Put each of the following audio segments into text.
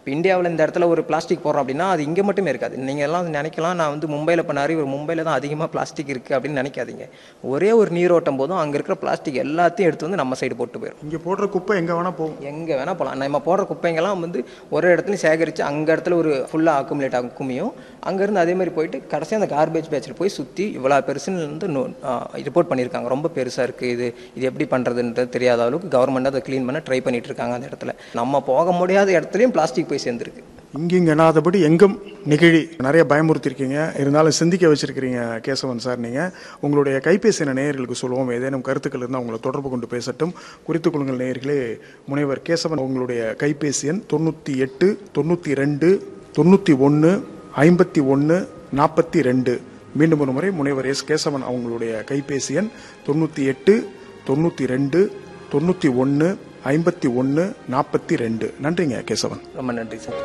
இப்போ இந்தியாவில் இந்த இடத்துல ஒரு பிளாஸ்டிக் போடுறோம் அப்படின்னா அது இங்கே மட்டுமே இருக்காது நீங்கள் எல்லாம் நினைக்கலாம் நான் வந்து மும்பையில் இப்போ நிறைய ஒரு மும்பையில் தான் அதிகமாக பிளாஸ்டிக் இருக்குது அப்படின்னு நினைக்காதீங்க ஒரே ஒரு நீரோட்டம் போதும் அங்கே இருக்கிற பிளாஸ்டிக் எல்லாத்தையும் எடுத்து வந்து நம்ம சைடு போட்டு போயிடும் இங்கே போடுற குப்பை எங்கே வேணால் போகும் எங்கே வேணால் போகலாம் நம்ம போடுற குப்பைங்கெல்லாம் வந்து ஒரு இடத்துலையும் சேகரித்து அங்கே இடத்துல ஒரு ஃபுல்லாக அக்குமுலேட் ஆகும் குமியும் அங்கேருந்து அதே மாதிரி போயிட்டு கடைசியாக அந்த கார்பேஜ் பேட்சில் போய் சுற்றி இவ்வளோ பெருசுன்னு வந்து ரிப்போர்ட் பண்ணியிருக்காங்க ரொம்ப பெருசாக இருக்குது இது இது எப்படி பண்ணுறதுன்றது தெரியாத அளவுக்கு கவர்மெண்ட் அதை க்ளீன் பண்ண ட்ரை பண்ணிட்டு இருக்காங்க அந்த இடத்துல நம்ம போக முடியாத இடத்துலையும் பிளாஸ்டிக் போய் சேர்ந்துருக்கு இங்கிங்க எண்ணாதபடி எங்கும் நெகிழி நிறைய பயமுறுத்திருக்கீங்க இருந்தாலும் சிந்திக்க வச்சிருக்கிறீங்க கேசவன் சார் நீங்கள் உங்களுடைய கைபேசி எண் நேயர்களுக்கு சொல்லுவோம் ஏதேனும் கருத்துக்கள் இருந்தால் உங்களை தொடர்பு கொண்டு பேசட்டும் குறித்துக் கொள்ளுங்கள் நேயர்களே முனைவர் கேசவன் உங்களுடைய கைபேசி எண் தொண்ணூற்றி எட்டு தொண்ணூற்றி ரெண்டு தொண்ணூற்றி ஒன்று ஐம்பத்தி ஒன்று நாற்பத்தி ரெண்டு மீண்டும் ஒரு முறை முனைவர் எஸ் கேசவன் அவங்களுடைய கைபேசி எண் தொண்ணூற்றி எட்டு தொண்ணூற்றி ரெண்டு தொண்ணூற்றி ஒன்று ஐம்பத்தி ஒன்று நாற்பத்தி ரெண்டு நன்றிங்க கேசவன் ரொம்ப நன்றி சார்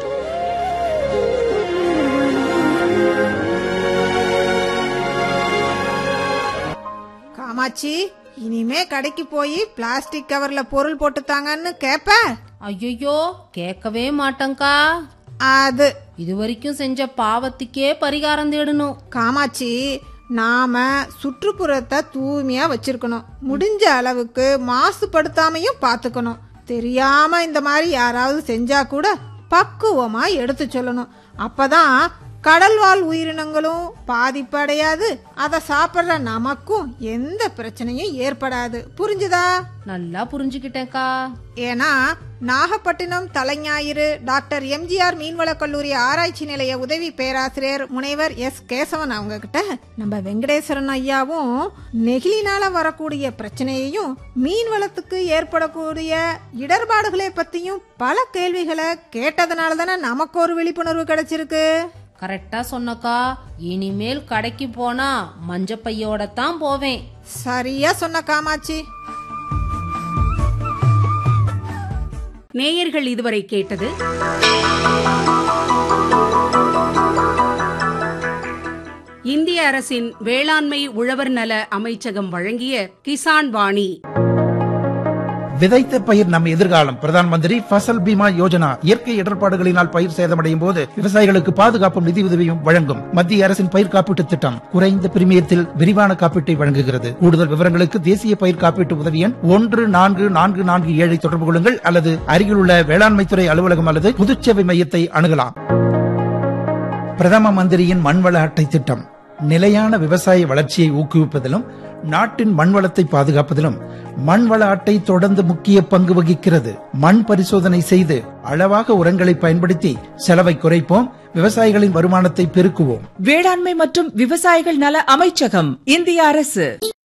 காமாட்சி இனிமே கடைக்கு போய் பிளாஸ்டிக் கவர்ல பொருள் போட்டுத்தாங்கன்னு கேப்ப ஐயோ கேட்கவே மாட்டேங்க்கா அது இது வரைக்கும் செஞ்ச பாவத்துக்கே பரிகாரம் தேடணும் காமாட்சி நாம சுற்றுப்புறத்தை தூய்மையா வச்சிருக்கணும் முடிஞ்ச அளவுக்கு மாசுபடுத்தாமையும் பாத்துக்கணும் தெரியாம இந்த மாதிரி யாராவது செஞ்சா கூட பக்குவமா எடுத்து சொல்லணும் அப்பதான் கடல்வாழ் உயிரினங்களும் பாதிப்படையாது அதை சாப்பிடுற நமக்கும் எந்த பிரச்சனையும் ஏற்படாது புரிஞ்சுதா நல்லா புரிஞ்சுக்கிட்டேன்க்கா ஏன்னா நாகப்பட்டினம் தலைஞாயிறு டாக்டர் எம்ஜிஆர் மீன்வளக் கல்லூரி ஆராய்ச்சி நிலைய உதவி பேராசிரியர் முனைவர் எஸ் கேசவன் அவங்க கிட்ட நம்ம வெங்கடேஸ்வரன் ஐயாவும் நெகிழினால வரக்கூடிய பிரச்சனையையும் மீன் வளத்துக்கு ஏற்படக்கூடிய இடர்பாடுகளை பத்தியும் பல கேள்விகளை கேட்டதுனால தானே நமக்கு ஒரு விழிப்புணர்வு கிடைச்சிருக்கு கரெக்டா சொன்னக்கா இனிமேல் கடைக்கு போனா மஞ்சப்பையோட தான் போவேன் சரியா சொன்ன காமாட்சி நேயர்கள் இதுவரை கேட்டது இந்திய அரசின் வேளாண்மை உழவர் நல அமைச்சகம் வழங்கிய கிசான் வாணி விதைத்த பயிர் நம் எதிர்காலம் பிரதான் மந்திரி ஃபசல் பீமா யோஜனா இயற்கை இடர்பாடுகளினால் பயிர் சேதமடையும் போது விவசாயிகளுக்கு பாதுகாப்பும் நிதி உதவியும் வழங்கும் மத்திய அரசின் பயிர் காப்பீட்டு திட்டம் குறைந்த பிரீமியத்தில் விரிவான காப்பீட்டை வழங்குகிறது கூடுதல் விவரங்களுக்கு தேசிய பயிர் காப்பீட்டு உதவி எண் ஒன்று நான்கு நான்கு நான்கு ஏழை தொடர்பு கொள்ளுங்கள் அல்லது அருகிலுள்ள வேளாண்மைத்துறை அலுவலகம் அல்லது பொதுச்சேவை மையத்தை அணுகலாம் பிரதம மந்திரியின் மண்வள அட்டை திட்டம் நிலையான விவசாய வளர்ச்சியை ஊக்குவிப்பதிலும் நாட்டின் மண்வளத்தை பாதுகாப்பதிலும் மண்வள அட்டை தொடர்ந்து முக்கிய பங்கு வகிக்கிறது மண் பரிசோதனை செய்து அளவாக உரங்களை பயன்படுத்தி செலவை குறைப்போம் விவசாயிகளின் வருமானத்தை பெருக்குவோம் வேளாண்மை மற்றும் விவசாயிகள் நல அமைச்சகம் இந்திய அரசு